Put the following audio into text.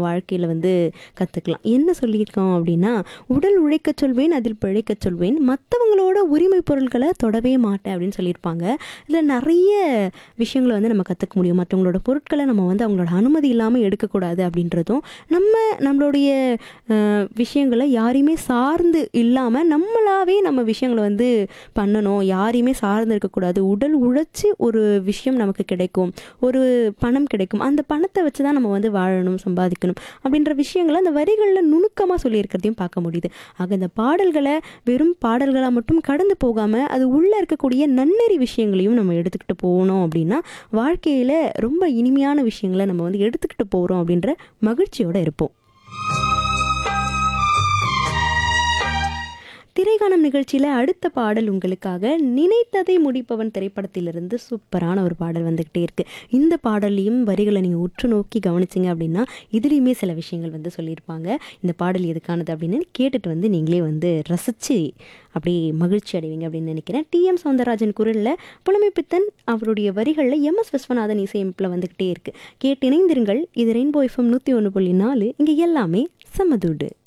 வாழ்க்கையில் வந்து கற்றுக்கலாம் என்ன சொல்லியிருக்கோம் அப்படின்னா உடல் உழைக்கச் சொல்வேன் அதில் பிழைக்கச் சொல்வேன் மற்றவங்களோட உரிமை பொருட்களை தொடவே மாட்டேன் அப்படின்னு சொல்லியிருப்பாங்க இதில் நிறைய விஷயங்களை வந்து நம்ம கற்றுக்க முடியும் மற்றவங்களோட பொருட்களை நம்ம வந்து அவங்களோட அனுமதி இல்லாமல் எடுக்கக்கூடாது அப்படின்றதும் நம்ம நம்மளுடைய அஹ், விஷயங்களை யாரையுமே சார்ந்து இல்லாமல் நம்மளாவே நம்ம விஷயங்களை வந்து பண்ணணும் யாரையுமே சார்ந்து இருக்கக்கூடாது உடல் உழைச்சி ஒரு விஷயம் நமக்கு கிடைக்கும் ஒரு பணம் கிடைக்கும் அந்த பணத்தை வச்சு தான் நம்ம வந்து வாழணும் சம்பாதிக்கணும் அப்படின்ற விஷயங்களை அந்த வரிகளில் நுணுக்கமாக சொல்லியிருக்கிறதையும் பார்க்க முடியுது ஆக இந்த பாடல்களை வெறும் பாடல்களாக மட்டும் கடந்து போகாமல் அது உள்ளே இருக்கக்கூடிய நன்னெறி விஷயங்களையும் நம்ம எடுத்துக்கிட்டு போகணும் அப்படின்னா வாழ்க்கையில் ரொம்ப இனிமையான விஷயங்களை நம்ம வந்து எடுத்துக்கிட்டு போகிறோம் அப்படின்ற மகிழ்ச்சியோடு இருப்போம் திரைக்காணம் நிகழ்ச்சியில் அடுத்த பாடல் உங்களுக்காக நினைத்ததை முடிப்பவன் திரைப்படத்திலிருந்து சூப்பரான ஒரு பாடல் வந்துக்கிட்டே இருக்குது இந்த பாடல்லையும் வரிகளை நீங்கள் உற்று நோக்கி கவனிச்சிங்க அப்படின்னா இதுலேயுமே சில விஷயங்கள் வந்து சொல்லியிருப்பாங்க இந்த பாடல் எதுக்கானது அப்படின்னு கேட்டுட்டு வந்து நீங்களே வந்து ரசித்து அப்படியே மகிழ்ச்சி அடைவீங்க அப்படின்னு நினைக்கிறேன் டிஎம் சௌந்தரராஜன் குரலில் புலமைப்பித்தன் அவருடைய வரிகளில் எம்எஸ் விஸ்வநாதன் இசையமைப்பில் வந்துக்கிட்டே இருக்குது கேட்டு இணைந்திருங்கள் இது ரெயின்போ எஃப்எம் நூற்றி ஒன்று புள்ளி நாலு இங்கே எல்லாமே சமதூடு